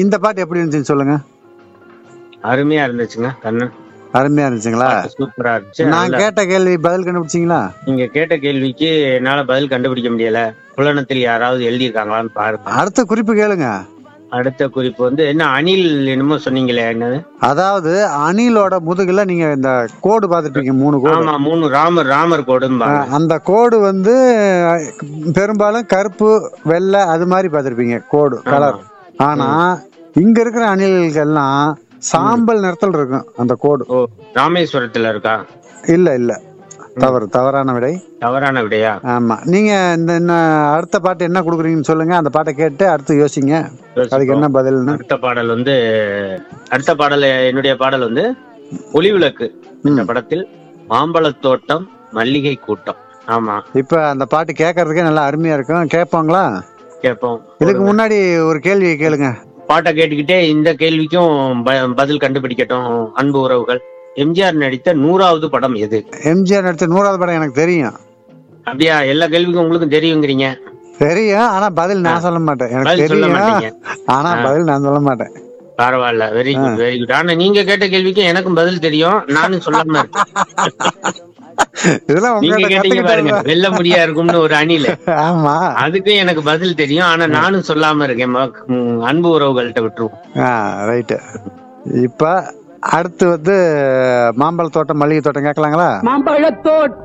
இந்த பாட்டு எப்படி இருந்துச்சுன்னு சொல்லுங்க அருமையா இருந்துச்சுங்க கண்ணன் அருமையா இருந்துச்சுங்களா சூப்பரா இருந்துச்சு நான் நல்லா- கேட்ட கேள்வி பதில் கண்டுபிடிச்சீங்களா நீங்க கேட்ட கேள்விக்கு என்னால பதில் கண்டுபிடிக்க முடியல புலனத்தில் யாராவது எழுதியிருக்காங்களான்னு பாருங்க அடுத்த குறிப்பு கேளுங்க அடுத்த குறிப்பு வந்து என்ன அணில் என்னமோ சொன்னீங்களே என்னது அதாவது அணிலோட முதுகுல நீங்க இந்த கோடு பார்த்துருப்பீங்க மூணு கோடு ஆமா மூணு ராமர் ராமர் கோடும்பாங்க அஹ் அந்த கோடு வந்து அஹ், பெரும்பாலும் கருப்பு வெள்ளை அது மாதிரி பார்த்திருப்பீங்க கோடு கலர் ஆனா இங்க இருக்கிற அணில்கள்லாம் சாம்பல் நிறத்தில் இருக்கும் அந்த கோடு ஓ ராமேஸ்வரத்துல இருக்கா இல்ல இல்ல தவறு தவறான விடை தவறான விடையா ஆமா நீங்க இந்த என்ன அடுத்த பாட்டு என்ன கொடுக்குறீங்கன்னு சொல்லுங்க அந்த பாட்டை கேட்டு அடுத்து யோசிங்க அதுக்கு என்ன பதில்னு அடுத்த பாடல் வந்து அடுத்த பாடல் என்னுடைய பாடல் வந்து ஒளி விளக்கு இந்த படத்தில் மாம்பழத் தோட்டம் மல்லிகை கூட்டம் ஆமா இப்ப அந்த பாட்டு கேட்கறதுக்கே நல்லா அருமையா இருக்கும் கேட்பாங்களா கேட்போம் இதுக்கு முன்னாடி ஒரு கேள்வி கேளுங்க பாட்டை கேட்டுக்கிட்டே இந்த கேள்விக்கும் ப- பதில் கண்டுபிடிக்கட்டும் அன்பு உறவுகள் எம்ஜிஆர் நடித்த நூறாவது படம் எது எம்ஜிஆர் நடிச்ச நூறாவது படம் எனக்கு தெரியும் அப்படியா எல்லா கேள்விக்கும் உங்களுக்கு தெரியுங்கிறீங்க தெரியும் ஆனா பதில் நான் சொல்ல மாட்டேன் எனக்கு பதில் சொல்ல மாட்டீங்க தெரியும் ஆனா பதில் நான் சொல்ல மாட்டேன் பரவாயில்ல வெரி குட் வெரி குட் ஆனா நீங்க கேட்ட கேள்விக்கு எனக்கும் பதில் தெரியும் நானும் சொல்லாம இருக்கேன் இதெல்லாம் நீங்க உங்ககிட்ட கேட்டீங்க பாருங்க கத்துக்கிட்டது வெள்ள முடியா இருக்கும்னு ஒரு அணில ஆமா அதுக்கும் எனக்கு பதில் தெரியும் ஆனா நானும் சொல்லாம இருக்கேன் ம- ம், அன்பு உறவுகள்கிட்ட விட்டுருவோம் ஆ ரைட்டு இப்ப அடுத்து வந்து மாம்பழ தோட்டம் மல்லிகை தோட்டம் கேட்கலாங்களா மாம்பழத்தோட்ட